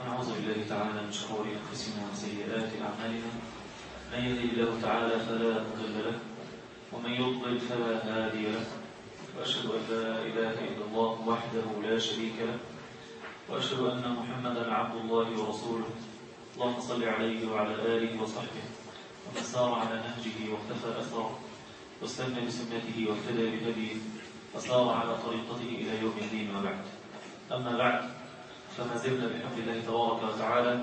ونعوذ بالله تعالى من شرور أنفسنا وسيئات أعمالنا من يهده الله تعالى فلا مضل له ومن يضلل فلا هادي له وأشهد أن لا إله إلا الله وحده لا شريك له وأشهد أن محمدا عبد الله ورسوله اللهم صل عليه وعلى آله وصحبه ومن سار على نهجه واختفى أثره واستنى بسنته واهتدى بهديه وسار على طريقته إلى يوم الدين وبعد أما بعد فما زلنا بحمد الله تبارك وتعالى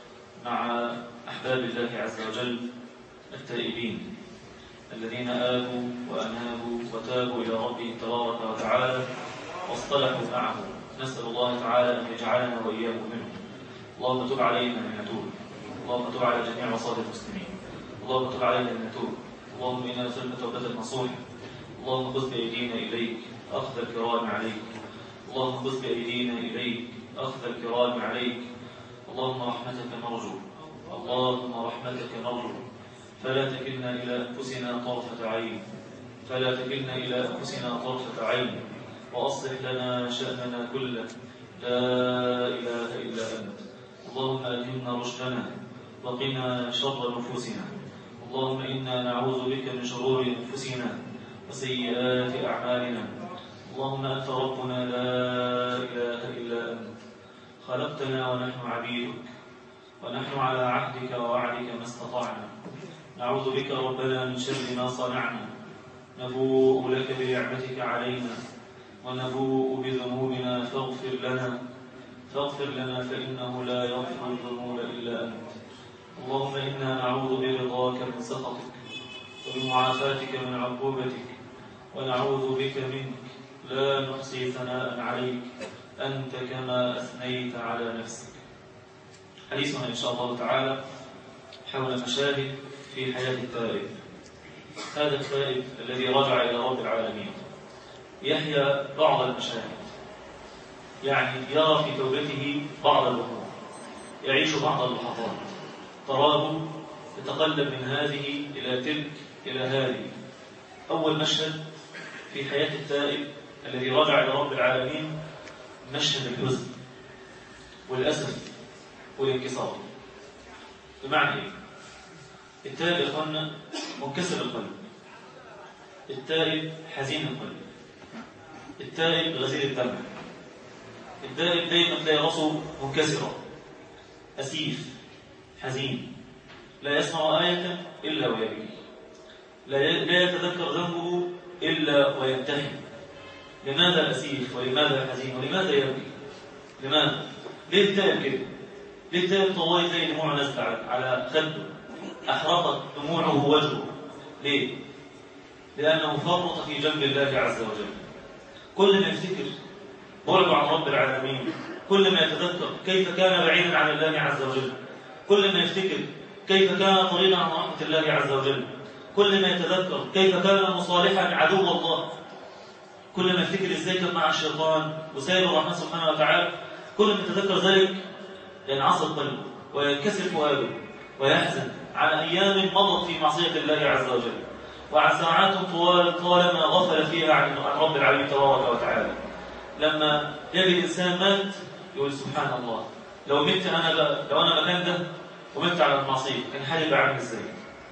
مع أحباب الله عز وجل التائبين الذين آبوا وأنابوا وتابوا إلى ربهم تبارك وتعالى واصطلحوا معه نسأل الله تعالى أن يجعلنا وإياهم منهم اللهم تب علينا من نتوب اللهم تب على جميع مصائب المسلمين اللهم تب علينا من نتوب اللهم إنا نسألك توبة نصوحة اللهم خذ بأيدينا إليك أخذ الكرام عليك اللهم خذ بأيدينا إليك أخذ الكرام عليك اللهم رحمتك نرجو اللهم رحمتك نرجو فلا تكلنا إلى أنفسنا طرفة عين فلا تكلنا إلى أنفسنا طرفة عين وأصلح لنا شأننا كله لا إله إلا أنت اللهم ألهمنا رشدنا وقنا شر نفوسنا اللهم إنا نعوذ بك من شرور أنفسنا وسيئات أعمالنا اللهم أنت ربنا لا إله إلا أنت خلقتنا ونحن عبيدك ونحن على عهدك ووعدك ما استطعنا نعوذ بك ربنا من شر ما صنعنا نبوء لك بنعمتك علينا ونبوء بذنوبنا فاغفر لنا فاغفر لنا فإنه لا يغفر الذنوب إلا أنت اللهم إنا نعوذ برضاك من سخطك وبمعافاتك من عقوبتك ونعوذ بك منك لا نحصي ثناء عليك أنت كما أثنيت على نفسك حديثنا إن شاء الله تعالى حول مشاهد في حياة التائب هذا التائب الذي رجع إلى رب العالمين يحيا بعض المشاهد يعني يرى في توبته بعض الأمور يعيش بعض اللحظات تراه يتقلب من هذه إلى تلك إلى هذه أول مشهد في حياة التائب الذي رجع إلى رب العالمين مشهد الحزن والأسف والانكسار بمعنى إيه؟ التائب يا إخوانا منكسر القلب التائب حزين القلب التائب غزير الدمع التائب دايما تلاقي راسه منكسرة أسيف حزين لا يسمع آية إلا ويبكي لا يتذكر ذنبه إلا وينتهي لماذا أسيف ولماذا حزين ولماذا يبكي لماذا ليه التائب كده ليه التائب طوالي زي دموع نزل على خده أحرقت دموعه وجهه ليه لأنه فرط في جنب الله عز وجل كل ما يفتكر بعد عن رب العالمين كل ما يتذكر كيف كان بعيدا عن الله عز وجل كل ما يفتكر كيف كان طريقا عن رحمة الله عز وجل كل ما يتذكر كيف كان مصالحا عدو الله كل ما يفتكر ازاي كان مع الشيطان وسائر الرحمن سبحانه وتعالى كل ما يتذكر ذلك ينعصر قلبه وينكسر فؤاده ويحزن على أيام مضت في معصية الله عز وجل وعن ساعات طوال طالما غفل فيها عن رب العالمين تبارك وتعالى لما يجد إنسان مات يقول سبحان الله لو مت أنا لو أنا مكان ده ومت على المعصية كان حالي بقى عامل إزاي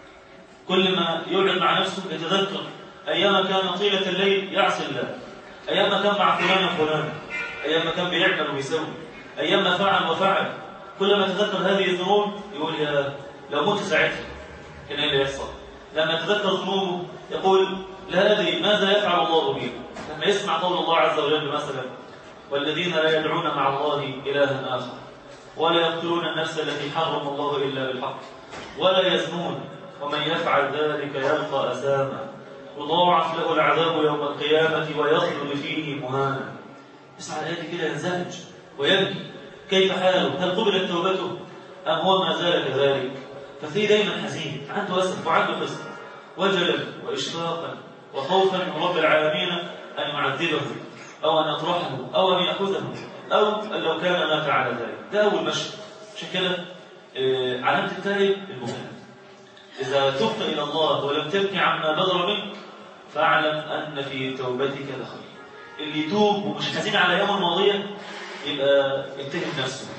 كل ما يقعد مع نفسه يتذكر أيام كان طيلة الليل يعصي الله أيام ما كان مع فلان وفلان أيام ما كان بيعمل ويسوي أيام ما فعل وفعل كل ما يتذكر هذه الذنوب يقول يا لو مت ساعتها كان ايه اللي يحصل لما يتذكر ذنوبه يقول لا أدري ماذا يفعل الله بي لما يسمع قول الله عز وجل مثلا والذين لا يدعون مع الله إلها آخر ولا يقتلون النفس التي حرم الله إلا بالحق ولا يزنون ومن يفعل ذلك يلقى أساما يضاعف له العذاب يوم القيامة ويخلد فيه مهانا يسمع الآية كده ينزعج ويبكي كيف حاله هل قبلت توبته أم هو ما زال كذلك ففي دايما حزين عنده أسف وعنده حزن وجلا وإشفاقا وخوفا من رب العالمين أن يعذبه أو أن يطرحه أو أن يأخذه أو أن لو كان مات على ذلك ده أول مشهد عشان كده علامة التائب البكاء إذا تبت إلى الله ولم تبكي عما بدر منك فاعلم أن في توبتك لخير اللي يتوب ومش حزين على أيام الماضية يبقى يتهم نفسه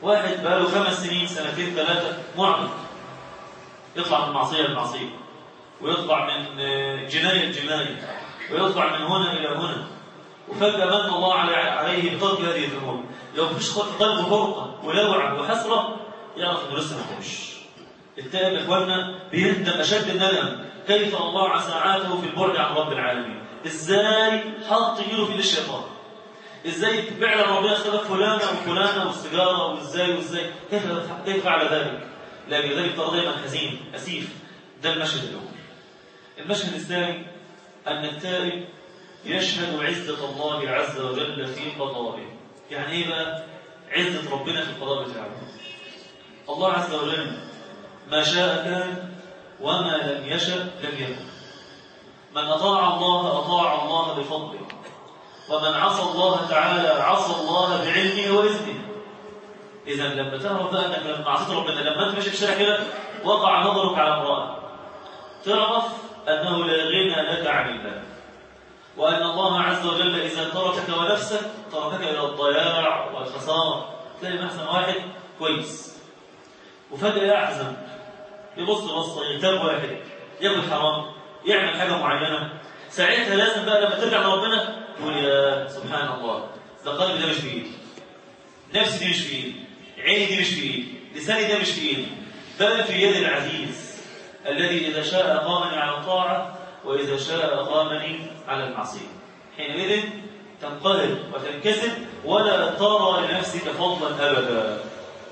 واحد بقاله خمس سنين سنتين ثلاثة معرض يطلع من معصية لمعصية ويطلع من جناية لجناية ويطلع من هنا إلى هنا وفجأة من الله عليه بترك هذه الذنوب لو فيش قلبه فرقة ولوعة وحسرة يعرف انه لسه ما تمش التائب اخواننا بيندم اشد الندم كيف الله ساعاته في البعد عن رب العالمين ازاي حط ايده في الشيطان ازاي فعلا ربنا اختلف فلانه وفلانه والسيجاره وازاي وازاي كيف كيف فعل ذلك؟ لا لذلك ترى دائما حزين اسيف ده المشهد الاول المشهد الثاني ان التائب يشهد عزه الله عز وجل في قضائه يعني ايه بقى عزه ربنا في القضاء بتاعه الله عز وجل ما شاء كان وما لم يشأ لم يكن من أطاع الله أطاع الله بفضله ومن عصى الله تعالى عصى الله بعلمه وإذنه إذا لما تعرف بقى أنك لما عصيت ربنا لما أنت ماشي في الشارع كده وقع نظرك على امرأة تعرف أنه لا غنى لك عن الله وأن الله عز وجل إذا تركك ونفسك تركك إلى الضياع والخسارة تلاقي محسن واحد كويس وفجأة يحزن يبص بصة يغتاب واحد ياكل حرام يعمل حاجة معينة ساعتها لازم بقى لما ترجع لربنا تقول يا سبحان الله ده قلبي ده مش في ايدي نفسي دي مش في ايدي عيني دي مش في ايدي لساني ده مش في ايدي بل في يد العزيز الذي إذا شاء أقامني على الطاعة وإذا شاء أقامني على المعصية حينئذ تنقهر وتنكسر ولا ترى لنفسك فضلا أبدا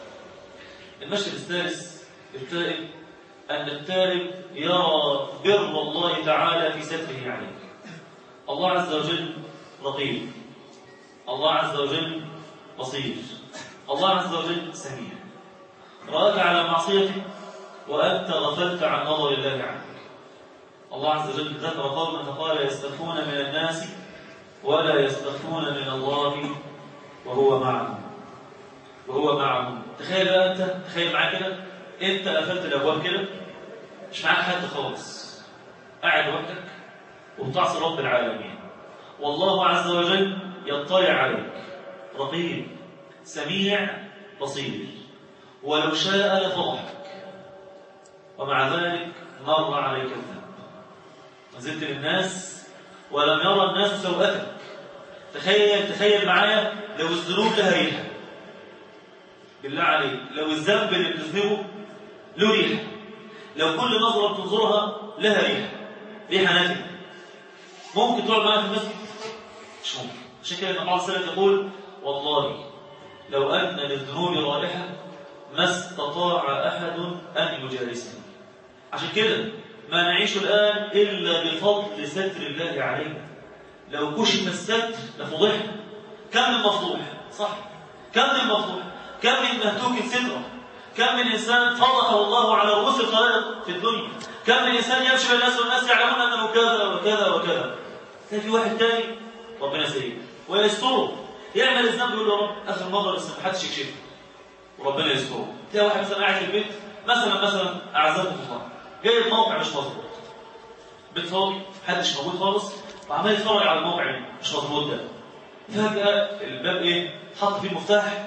المشهد الثالث التائب أن التائب يرى بر الله تعالى في ستره عليه الله عز وجل رقيب الله عز وجل بصير الله عز وجل سميع رآك على معصيته وأنت غفلت عن نظر الله عنك الله عز وجل ذكر قوما فقال يستخفون من الناس ولا يستخفون من الله وهو معهم وهو معهم تخيل بقى انت تخيل معاك كده انت قفلت الابواب كده مش معاك حد خالص قاعد لوحدك وبتعصي رب العالمين والله عز وجل يطلع عليك رقيب سميع بصير ولو شاء لفضحك ومع ذلك مر عليك الذنب وزدت للناس ولم يرى الناس سوءتك تخيل تخيل معايا لو الذنوب لها ريحه بالله عليك لو الذنب اللي بتذنبه له ريحه لو كل نظره بتنظرها لها ريحه ريحه ناتجه ممكن تقعد معايا في المسجد مش ممكن عشان كده النبي عليه الصلاه يقول والله لو ان للذنوب رائحه ما استطاع احد ان يجالسني عشان كده ما نعيش الان الا بفضل ستر الله علينا لو كشف الستر لفضحنا كم من مفضوح صح كم من مفضوح كم من مهتوك ستره كم من انسان فضحه الله على رؤوس الخلائق في الدنيا كم من انسان يمشي بين الناس والناس يعلمون انه كذا وكذا وكذا تلاقي في واحد تاني ربنا سيئ ويستره يعمل الذنب يقول له رب اخر مره بس ما حدش يكشفه وربنا يستره تلاقي واحد مثلا قاعد في البيت مثلا مثلا اعزكم الله جايب موقع مش مظبوط بيت فاضي محدش موجود خالص وعمال يتفرج على الموقع مش مظبوط ده فجاه الباب ايه حط فيه المفتاح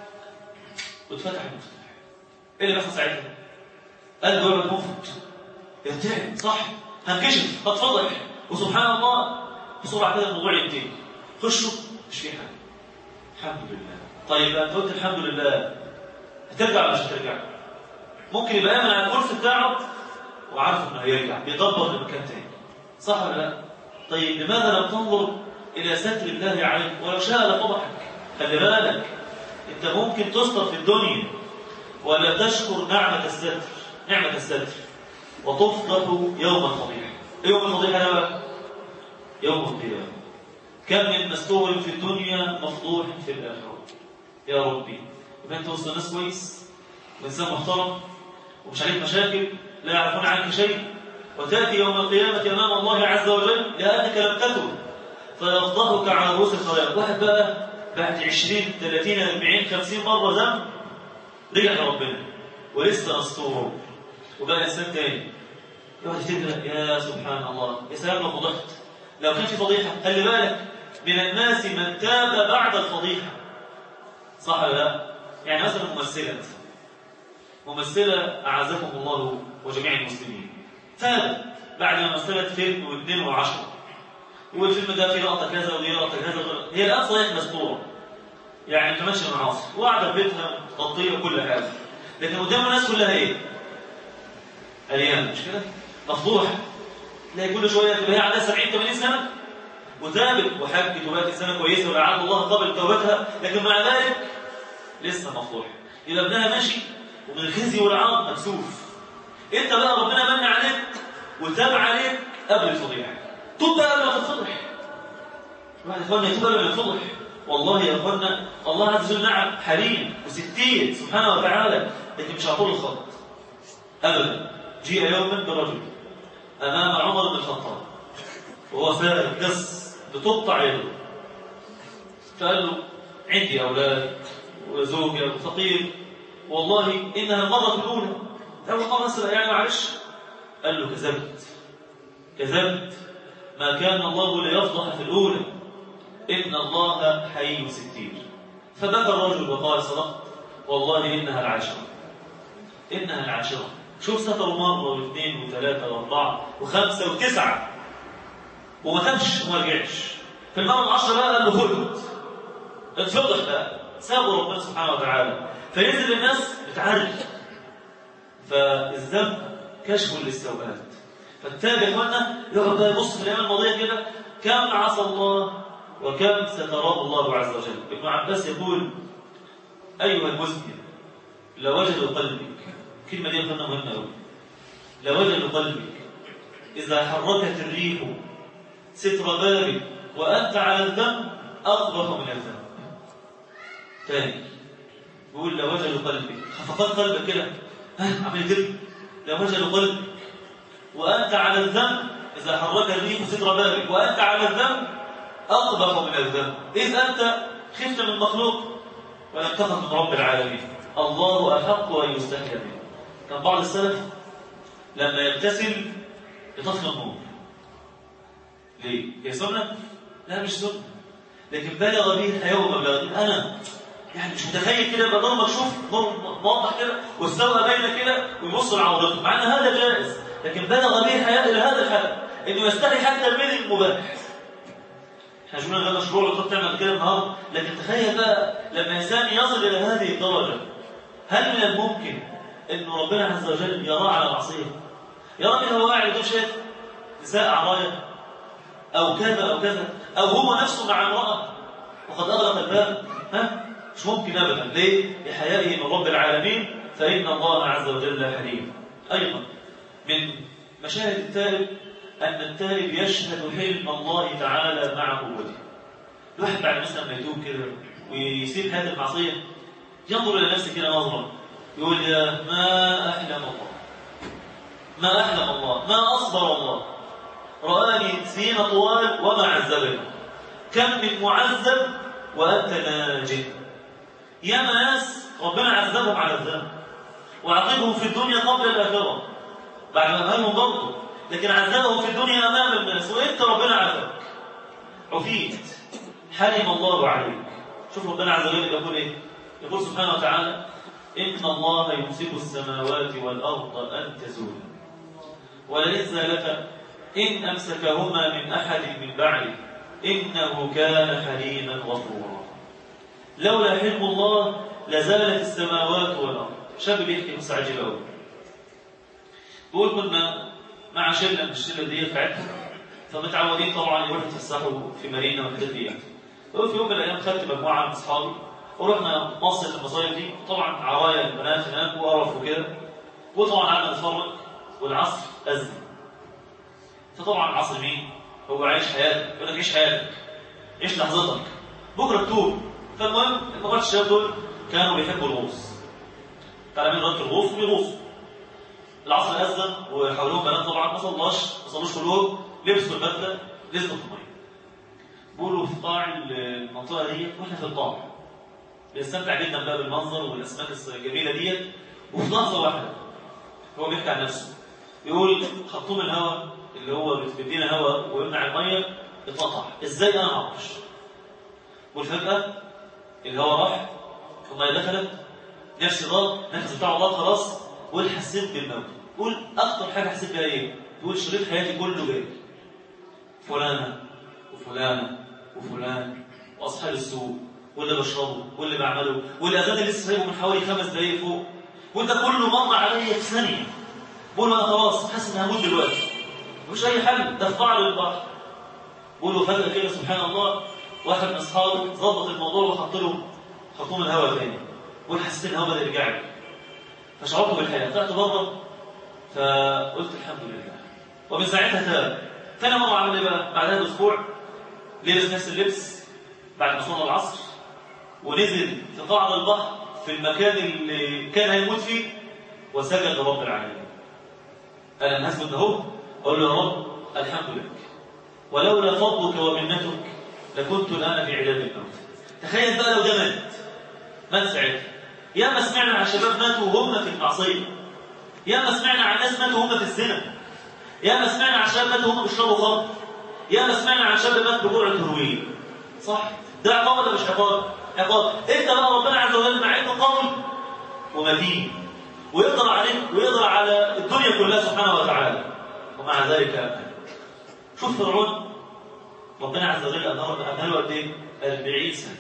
واتفتح المفتاح ايه اللي بيحصل ساعتها قال له يبقى مفت يرتعب صح هنكشف هتفضح وسبحان الله بسرعه كده الموضوع ينتهي خشوا مش في حاجه الحمد لله طيب انت قلت الحمد لله هترجع ولا مش هترجع ممكن يبقى امن على الكرسي بتاعه وعارف انه هيرجع بيدبر لمكان تاني صح ولا لا طيب لماذا لم تنظر الى ستر الله عليك ولو شاء لفضحك خلي بالك انت ممكن تستر في الدنيا ولا تشكر نعمة الستر نعمة الستر وتفضح يوم الفضيحة يوم الفضيحة يا بقى يوم القيامة كم من مستور في الدنيا مفضوح في الآخرة يا ربي يبقى انت وسط ناس كويس وانسان محترم ومش عليك مشاكل لا يعرفون عنك شيء وتأتي يوم القيامة أمام الله عز وجل لأنك لم تكن فيفضحك على رؤوس الخلائق واحد بقى بعد 20 30 40 50 مرة ذنب رجع لربنا ولسه مستور وبقى انسان تاني يقعد يفتكر يا سبحان الله يا سلام لو فضحت لو كان في فضيحه خلي بالك من الناس من تاب بعد الفضيحه صح ولا لا يعني مثلا ممثلة ممثلة أعزكم الله وجميع المسلمين ثابت بعد ما مثلت فيلم واثنين وعشرة والفيلم ده فيه لقطة كذا ودي لقطة كذا هي الآن صحيح مستورة يعني تمشي المعاصي وقاعدة في بيتها مغطية كل حاجة لكن قدام الناس كلها ايه؟ أيام مش كده؟ مفضوحة تلاقي كل شوية تبقى هي عندها 70 80 سنة وثابت وحجت وبقت سنة كويسة ولعل الله قبل توبتها لكن مع ذلك لسه مفضوحة يبقى ابنها ماشي ومن الخزي والعار مكسوف انت بقى ربنا من عليك وتاب عليك قبل الفضيحة توب بقى قبل ما تتفضح واحد اخوانا يتوب قبل ما يتفضح والله يا اخوانا الله عز وجل نعم حليم وستين سبحانه وتعالى لكن مش هطول الخط ابدا جيء يوما برجل امام عمر بن الخطاب وهو سائر قص بتقطع يده فقال له عندي اولاد وزوجه وفقير والله انها المره الاولى اول مره اسال يعني معلش قال له كذبت كذبت ما كان الله ليفضح في الاولى إن الله حي ستير فبكى الرجل وقال صدقت والله إنها العاشرة إنها العاشرة شوف ستروا مرة واثنين وثلاثة وأربعة وخمسة وتسعة وما تمش وما رجعش في المرة العشرة بقى قال له خلد اتفضح بقى سابوا ربنا سبحانه وتعالى فينزل الناس بتعرف فالذنب كشف للسوءات فالتابع يا اخوانا يقعد بقى يبص في الايام الماضيه كده كم عصى الله وكم ستراه الله عز وجل ابن عباس يقول أيها المسلم لوجد قلبك كلمة دي قلنا مهمة أوي لوجد قلبك إذا حركت الريح ستر بابك وأنت على الذنب أقبح من الذنب ثاني يقول لوجد قلبك خفقات قلبك كده ها عمل كده لوجد قلبك وأنت على الذنب إذا حرك الريح ستر بابك وأنت على الذنب أقبح من الذنب إذ أنت خفت من مخلوق ولم تخف من رب العالمين الله أحق أن يستحيى به كان بعض السلف لما يغتسل يطفي النور ليه؟ هي سنة؟ لا مش سنة لكن بلغ به الحياة ومبلغ أنا يعني مش متخيل كده يبقى نور مكشوف نور موضح كده والسوء باينه كده ويبص لعورته مع ان هذا جائز لكن بلغ به الحياة الى هذا الحد انه يستحي حتى من المباح احنا شفنا ده مشروع لو تعمل كده النهارده لكن تخيل بقى لما انسان يصل الى هذه الدرجه هل من الممكن ان ربنا عز وجل يراه على معصيه يرى ان هو قاعد يقول شايف نساء عرايا او كذا او كذا او هو نفسه مع امراه وقد اغلق الباب ها مش ممكن ابدا ليه لحيائه من رب العالمين فان الله عز وجل حليم ايضا من مشاهد التائب أن التائب يشهد حلم الله تعالى مع قوته الواحد بعد مثلا ما يتوب كده ويسيب هذه المعصية ينظر إلى نفسه كده نظرة يقول يا ما أحلم الله ما أحلم الله ما أصبر الله رآني سنين طوال وما عذبني كم من معذب وأنت ناجي يا ناس ربنا عذبهم على الذنب وعاقبهم في الدنيا قبل الآخرة بعد ما أمامهم برضه لكن عذبهم في الدنيا أمام الناس وإنت ربنا عذبك عفيت حلم الله عليك شوف ربنا عز وجل يقول إيه يقول سبحانه وتعالى إن الله يمسك السماوات والأرض أن تزول ولئن زالتا إن أمسكهما من أحد من بعده إنه كان حليما غفورا لولا حلم الله لزالت السماوات والأرض شاب بيحكي قصة عجيبة أوي بيقول كنا مع شله من الشله دي بتاعتنا فمتعودين طبعا يروحوا يتفسحوا في مارينا والحتت دي يعني. في يوم من الايام خدت مجموعه من اصحابي ورحنا مصيف المصايف دي طبعا عرايا البنات هناك وقرف وكده وطبعا قعدنا نتفرج والعصر اذن فطبعا العصر مين؟ هو عايش حياتك يقول لك عيش حياتك عيش لحظتك بكره تتوب فالمهم المجموعه الشباب دول كانوا بيحبوا الغوص تعالى من الغوص وبيغوصوا العصر أذن وحولهم بنات طبعا ما صلاش ما صلوش كلهم لبسوا البدلة نزلوا في المية بيقولوا في قاع المنطقة ديت واحنا في القاع بيستمتع جدا بقى بالمنظر والأسماك الجميلة ديت وفي لحظة واحدة هو بيحكي عن نفسه يقول خطوم الهواء اللي هو بيدينا هواء ويمنع المية اتقطع ازاي انا ما اعرفش والفجأة الهواء راح المية دخلت نفسي ضاق نفسي بتاع الله خلاص قول حسيت بالموت قول اكتر حاجه حسيت بها ايه تقول شريط حياتي كله جاي فلانه وفلانه وفلان واصحاب السوق واللي بشربه واللي بعمله والاذان اللي لسه سايبه من حوالي خمس دقايق فوق وانت كله مر عليا في ثانيه بقول انا خلاص حاسس اني هموت دلوقتي مش اي حل دفع لي البحر بقول فجاه كده سبحان الله واحد من اصحابي ظبط الموضوع وحط له حطوه من الهواء تاني بقول حسيت ان الهواء بدا يرجع لي فشعرت بالحياه طلعت بره فقلت الحمد لله ومن ساعتها تاب ثاني مره عمل ايه بقى بعدها باسبوع لبس نفس اللبس بعد ما صلى العصر ونزل في قاع البحر في المكان اللي كان هيموت فيه وسجد لرب العالمين انا هسجد اهو اقول له يا رب الحمد لله ولولا فضلك ومنتك لكنت الان في عداد الموت تخيل بقى لو ده مات مات ساعتها يا ما سمعنا عن شباب ماتوا وهم في المعصيه يا ما سمعنا عن ناس ماتوا وهم في الزنا يا ما سمعنا عن شباب ماتوا وهم بيشربوا خمر يا ما سمعنا عن شاب مات بجرعه هروين صح ده عقاب ولا مش عقاب عقاب انت بقى ربنا عز وجل معاك قوي ومتين ويقدر عليك ويقدر على الدنيا كلها سبحانه وتعالى ومع ذلك أمن شوف فرعون ربنا عز وجل أمهله قد إيه؟ 40 سنة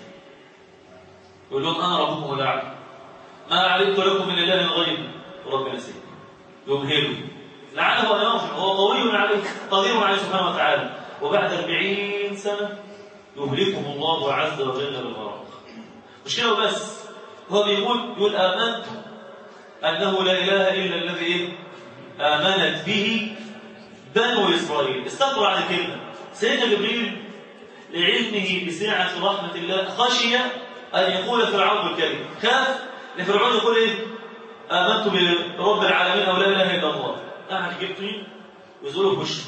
يقول لهم أنا ربكم الأعلى ما علمت لكم من إله غيري وربنا سيد يمهله لعله أن يرجع هو قوي عليه قدير عليه سبحانه وتعالى وبعد 40 سنة يهلكهم الله عز وجل بالغرق مش كده وبس هو بيقول يقول آمنت أنه لا إله إلا الذي آمنت به بنو إسرائيل استقروا على كلمة سيدنا جبريل لعلمه بسعة رحمة الله خشي أن يقول فرعون الكلمة خاف لفرعون يقول إيه آمنت برب العالمين أو لا إله إلا الله قاعد يجيب طين ويزوله في وشه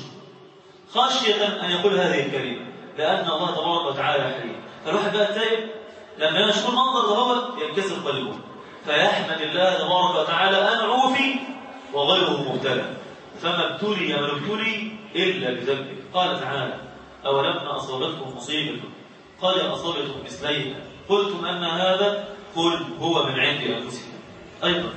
خشية أن يقول هذه الكلمة لأن الله تبارك وتعالى حليم فالواحد بقى التائب لما يشوف المنظر ده ينكسر قلبه فيحمد الله تبارك وتعالى أن عوفي وغيره مبتلى فما ابتلي من ابتلي إلا بذنبه قال تعالى أولما أصابتكم مصيبة قد أصابتكم مثليها قلتم أن هذا قل هو من عند أنفسكم أيضا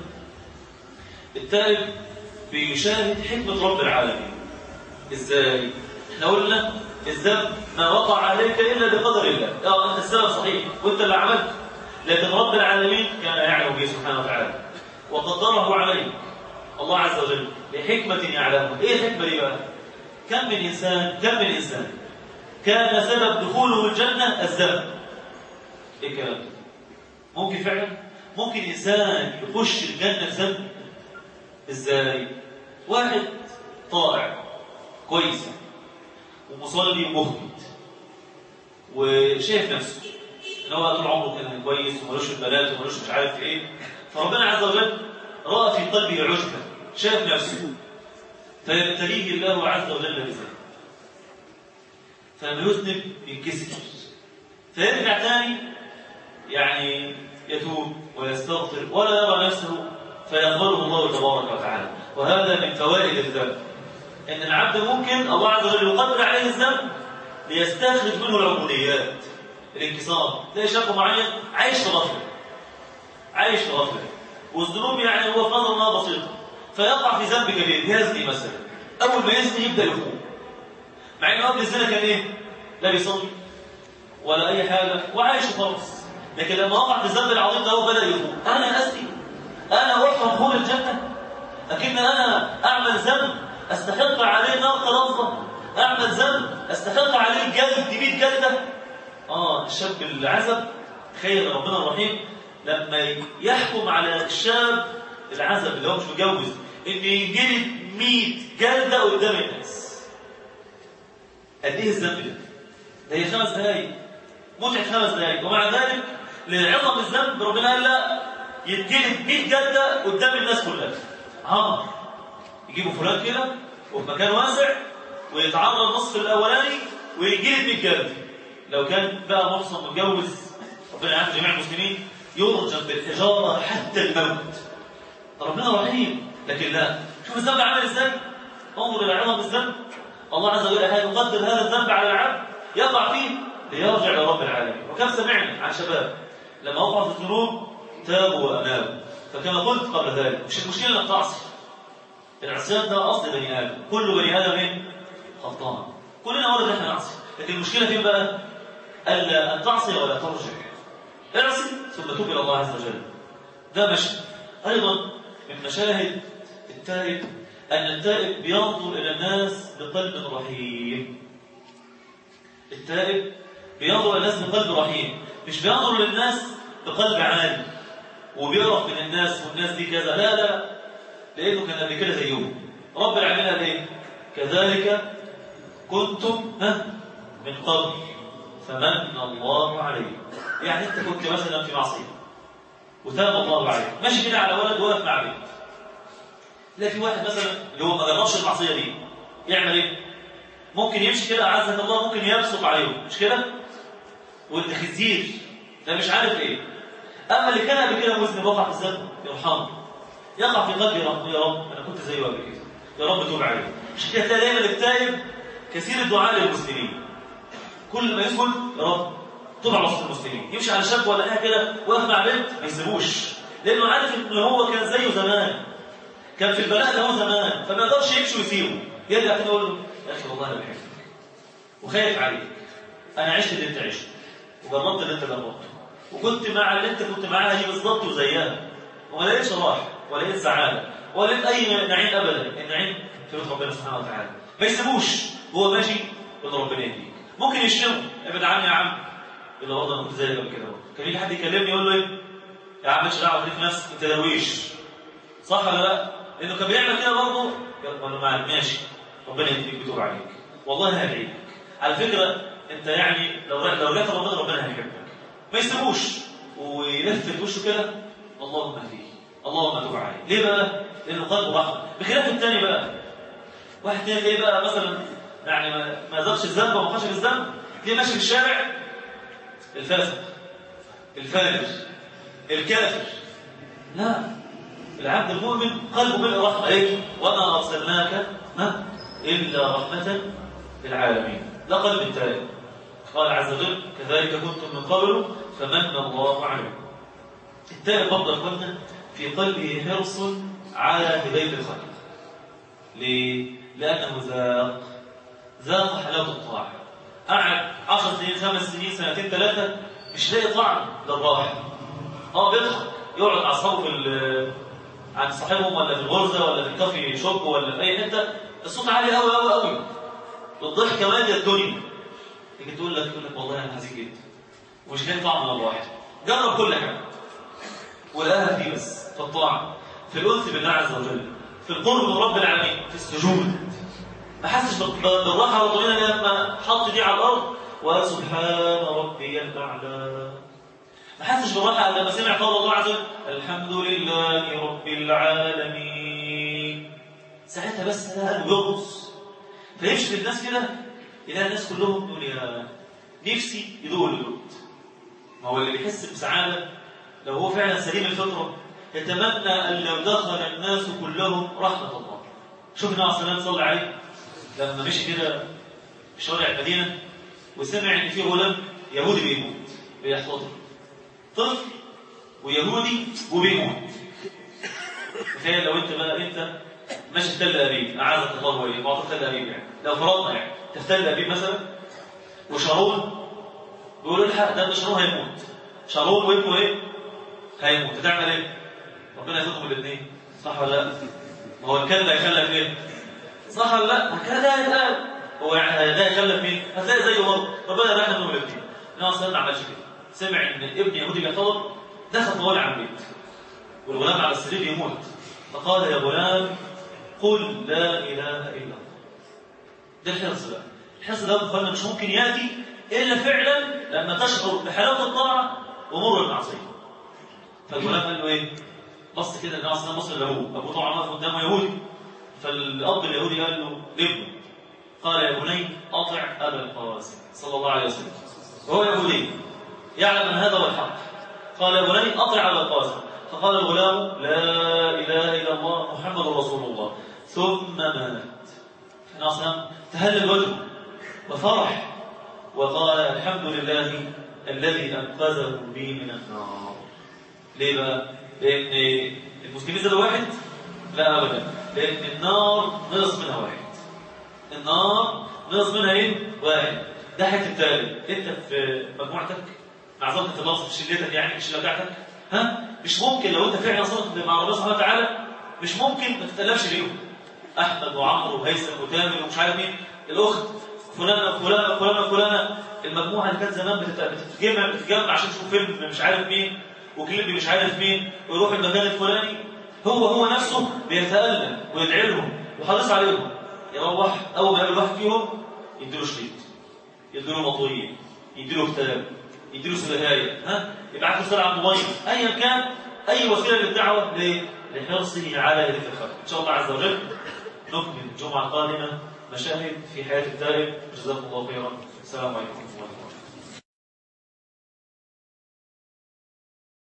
التائب بيشاهد حكمة رب العالمين إزاي؟ احنا قلنا الذنب ما وقع عليك إلا بقدر الله اه أنت السبب صحيح وأنت اللي عملت لكن رب العالمين كان يعلم به سبحانه وتعالى وقدره عليك الله عز وجل لحكمة يعلمها إيه الحكمة دي بقى؟ كم من إنسان كم من إنسان كان سبب دخوله الجنة الذنب إيه الكلام ده؟ ممكن فعلا ممكن إنسان يخش الجنة ذنب إزاي؟ واحد طائع كويس ومصلي ومهمد وشايف نفسه ان هو طول عمره كان كويس ومالوش البنات ومالوش مش عارف ايه فربنا عز وجل راى في قلبه عجبا شاف نفسه فيبتليه الله عز وجل بذلك فلما يذنب ينكسر فيرجع ثاني يعني يتوب ويستغفر ولا يرى نفسه فيقبله الله تبارك وتعالى وهذا من فوائد الذنب ان العبد ممكن الله عز وجل يقدر عليه الذنب ليستخرج منه العبوديات الانكسار تلاقي شاب معين عايش في غفله عايش في غفله والذنوب يعني هو في نظر انها بسيطه فيقع في ذنب كبير يزني مثلا اول ما يزني يبدا يفوق مع انه قبل الزنا كان ايه؟ لا بيصلي ولا اي حاجه وعايش خالص لكن لما وقع في الذنب العظيم ده هو بدا يفوق انا اسقي انا اروح دخول الجنه لكن انا اعمل ذنب استحق عليه نار لفظه اعمل ذنب استحق عليه جلد 100 جلده اه الشاب العزب تخيل ربنا الرحيم لما يحكم على الشاب العزب اللي هو مش متجوز ان ينجلد 100 جلده قدام الناس قد ايه الذنب ده؟ ده هي خمس دقايق متعه خمس دقايق ومع ذلك لعظم الذنب ربنا قال لا يتجلد 100 جلده قدام الناس كلها عمر يجيبوا فلان كده وفي مكان واسع ويتعرض النصف الاولاني ويجلد 100 جلده لو كان بقى محصن متجوز ربنا يعافي جميع المسلمين يرجم بالحجاره حتى الموت ربنا رحيم لكن لا شوف الذنب عمل ازاي انظر الى عظم الذنب الله عز وجل يقدر هذا الذنب على العبد يقع فيه ليرجع لرب العالمين وكم سمعنا عن شباب لما وقعوا في الذنوب تابوا وانابوا فكما قلت قبل ذلك مش المشكلة انك تعصي العصيان ده اصل بني ادم كل بني ادم ايه خطان كلنا ورد احنا نعصي لكن المشكلة فين بقى الا ان تعصي ولا ترجع اعصي ثم توب الى الله عز وجل ده مشهد ايضا من مشاهد التائب ان التائب بينظر الى الناس بقلب رحيم التائب بينظر الى الناس بقلب رحيم مش بينظر للناس بقلب عالي وبيعرف من الناس والناس دي كذا لا لا لانه كان قبل كده زيهم رب العالمين قال ايه كذلك كنتم ها من قبل فمن الله عليكم يعني انت كنت مثلا في معصيه وتاب الله عليك ماشي كده على ولد واقف مع بنت لا في واحد مثلا اللي هو ما جربش المعصيه دي يعمل ايه ممكن يمشي كده اعزك الله ممكن يبصق عليهم مش كده وانت خزير ده مش عارف ايه اما اللي كان قبل كده مذنب وقع في الذنب يرحمه يقع في قلبي يا رب يا رب انا كنت زيه قبل كده يا رب توب عليه مش كده تلاقي دايما التائب كثير الدعاء للمسلمين كل ما يدخل يا رب توب على وسط المسلمين يمشي على شاب ولا حاجه كده واقف مع بنت ما يسيبوش لانه عارف ان هو كان زيه زمان كان في البلاء ده هو زمان فما يقدرش يمشي ويسيبه يرجع كده يقول له يا اخي والله انا بحبك وخايف عليك انا عشت اللي انت عشته وجربت اللي انت جربته وكنت مع اللي انت كنت معاها دي بالظبط وزيها وما لقيتش راحه ولا لقيت سعاده ولا لقيت اي نعيم ابدا النعيم في بيت ربنا سبحانه وتعالى ما يسيبوش هو ماشي يقول ربنا يهديك ممكن يشتمه ابعد عني يا عم يقول له والله انا كنت زيك قبل كده كان يجي حد يكلمني يقول له ايه يا عم مش دعوه خليك نفسك انت درويش صح ولا لا؟ لانه كان بيعمل كده برضه يقول له معاك ماشي ربنا يهديك ويتوب عليك والله هدعيك على فكره انت يعني لو لو رجعت ربنا ربنا هيحبك ما يسيبوش ويلفت وشه كده اللهم اهديه اللهم تب عليه ليه بقى؟ لانه قلبه رحمه بخلاف الثاني بقى واحد تاني ايه بقى مثلا يعني ما ما ذاقش الذنب وما خشش الذنب ليه ماشي في الشارع الفاسق الفاجر الكافر لا العبد المؤمن قلبه ملء رحمه ايه وما ارسلناك ما الا رحمه للعالمين ده قلب التائب قال عز وجل كذلك كنتم من قبل فمن الله عليكم التائب برضه يا اخوانا في قلبه حرص على هدايه الخلق ليه؟ لانه ذاق ذاق حلاوه الطاعه قعد 10 سنين خمس سنين سنتين ثلاثه مش لاقي طعم للراحه اه بيضحك يقعد مع اصحابه في عند صاحبهم ولا في الغرزه ولا في الكافي شوب ولا في اي حته الصوت عالي قوي قوي قوي والضحك مالي الدنيا تيجي تقول لك تقول لك والله انا حزين جدا ومش لاقي طعم للراحه جرب كل حاجه ولقاها فيه بس في الطاعه في الانس بالله عز وجل في القرب من رب العالمين في السجود ما حسش بالراحه والطمانينه لما حط دي على الارض وقال سبحان ربي الاعلى ما حسش بالراحه لما سمع قول الله عز وجل الحمد لله رب العالمين ساعتها بس لقى قلبه يرقص فيمشي في الناس كده يلاقي الناس كلهم يقول يا نفسي يدوق اللوت ما هو اللي بيحس بسعاده لو هو فعلا سليم الفطره يتمنى ان لو دخل الناس كلهم رحمه الله شوف النبي عليه الصلاه صلى عليه لما مشي كده في شوارع المدينه وسمع ان في غلام يهودي بيموت بيحتضر طفل ويهودي وبيموت تخيل لو انت بقى انت ماشي في تل ابيب اعاذك الله واياك معطى تل ابيب يعني لو فرضنا يعني انت في تل ابيب مثلا وشارون بيقولوا الحق ده ابن شارون هيموت شارون وابنه ايه؟ هيموت هتعمل ايه؟ ربنا ياخدهم الاثنين صح ولا لا؟ ما هو الكلب هيخلف ايه؟ صح ولا لا؟ كده ده هيتقال هو يعني ده يخلف مين؟ هتلاقي زيه برضه ربنا يرحمهم الاثنين النبي صلى الله عليه وسلم كده سمع ان ابن يهودي بيحتضر دخل طوال على البيت والغلام على السرير يموت فقال يا غلام قل لا اله الا الله ده الحرص بقى الحرص ده اخوانا مش ممكن ياتي الا فعلا لما تشعر بحلاوه الطاعه ومر المعصيه فالغلام قال له ايه بص كده النبي صلى الله عليه وسلم لابوه ابوه طبعا واقف قدامه يهودي فالاب اليهودي قال له لابنه قال يا بني اطع ابا القاسم صلى الله عليه وسلم وهو يهودي يعلم ان هذا هو الحق قال يا بني اطع ابا القاسم فقال الغلام لا اله الا الله محمد رسول الله ثم مات النبي صلى الله عليه وسلم تهلل وجهه وفرح وقال الحمد لله الذي انقذه بي من النار ليه بقى لأن المسلمين زادوا واحد لا أبدا لأن النار نقص منها واحد النار نقص منها ايه؟ واحد ده حته التالي انت في مجموعتك مع ظن انت في شلتك يعني الشله بتاعتك ها مش ممكن لو انت فعلا صادق مع ربنا سبحانه وتعالى مش ممكن ما تتقلبش ليهم احمد وعمرو وهيثم وتامر ومش عارف مين الاخت فلانه فلانه فلانه فلانه المجموعه اللي كانت زمان بتت- بتتجمع بتتجمع عشان تشوف فيلم مش عارف مين وكليب مش عارف مين ويروح المكان الفلاني هو هو نفسه بيتألم ويدعي لهم وحريص عليهم يروح اول ما يقابل واحد فيهم يديله شريط يديله مطويه يديله كتاب يديله سبهايه ها يبعت له رساله على الموبايل ايا كان اي وسيله للدعوه ل- لحرصه على ذكر الخير ان شاء الله عز وجل نكمل الجمعه القادمه مشاهد في حياه التائب جزاكم الله خيرا السلام عليكم ورحمه الله